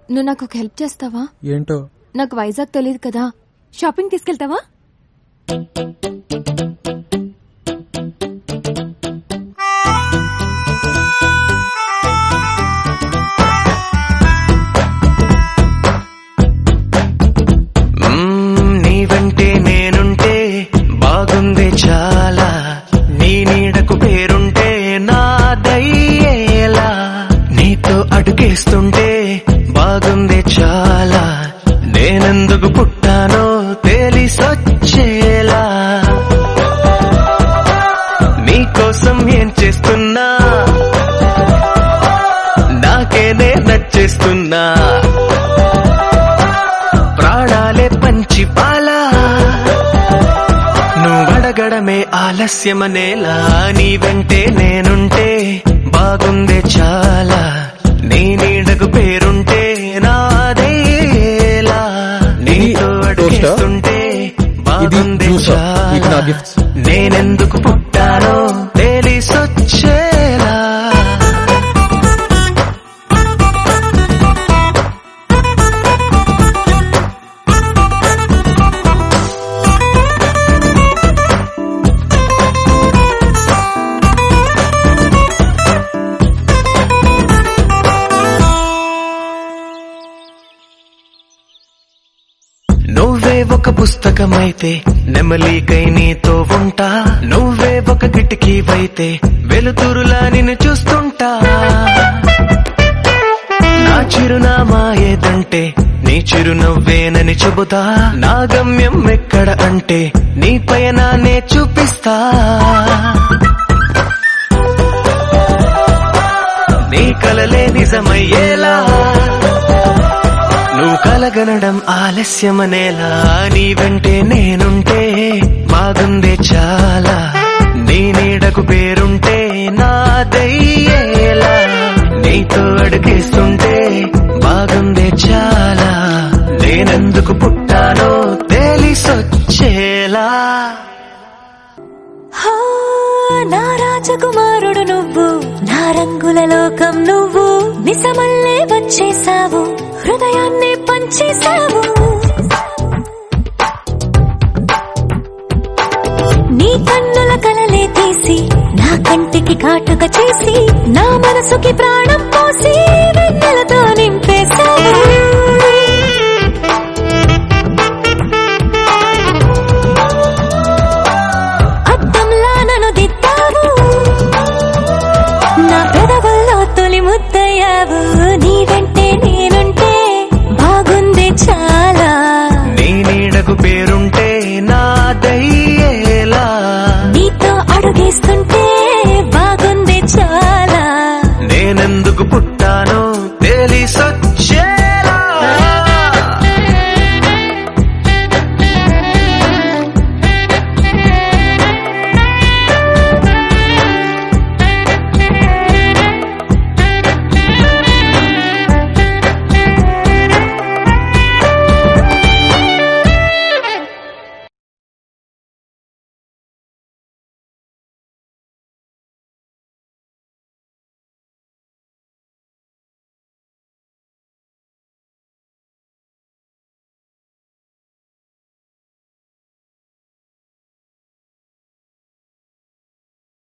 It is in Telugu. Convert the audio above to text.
నువ్వు నాకు ఒక హెల్ప్ చేస్తావా ఏంటో నాకు వైజాగ్ తెలియదు కదా షాపింగ్ తీసుకెళ్తావా మ్మ్, నీ వెంటే నేనుంటే బాగుంది చాలా నీ నీడకు పేరుంటే నాదయ్యేలా నీతో అడుగేస్తుంటే బాగుంది చాలా నేనెందుకు పుట్టానో తెలిసొచ్చేలా నీకోసం ఏం చేస్తున్నా నాకేనే నచ్చేస్తున్నా ప్రాణాలే పంచి పాలా నువ్వడగడమే ఆలస్యమనేలా నీ వెంటే నేనుంటే బాగుందే చాలా నీ నీడకు పేరుంటే నాదేలా నీతో అడుగేస్తుంటే బాగుందే జ్యూస్. ఇది నా చాలా గిఫ్ట్స్. నేనెందుకు పుట్టానో తెలిసొచ్చేలా నువ్వే ఒక పుస్తకమైతే నెమలికై నీతో ఉంటా నువ్వే ఒక కిటికీవైతే వెలుతురులా నిన్ను చూస్తుంటా నా చిరునామా ఏదంటే నీ చిరునవ్వేనని చెబుతా నా గమ్యం ఎక్కడ అంటే నీ పయనానే చూపిస్తా నీ కలలే నిజమయ్యేలా నువ్వు కలగనడం ఆలస్యమనేలా నీ వెంటే నేనుంటే బాగుందే చాలా నీ నీడకు పేరుంటే నాదయ్యేలా నీతో అడుగేస్తుంటే బాగుందే చాలా నేనెందుకు పుట్టానో తెలిసొచ్చేలా హా, నా రాజకుమారుడు నువ్వు నా రంగుల లోకం నువ్వు నిజమల్లే వచ్చేసావు హృదయాన్ని పంచేసావు నీ కన్నుల కలలే తీసి నా కంటికి కాటుక చేసి నా మనసుకి ప్రాణం పోసి వెన్నెలతో నీ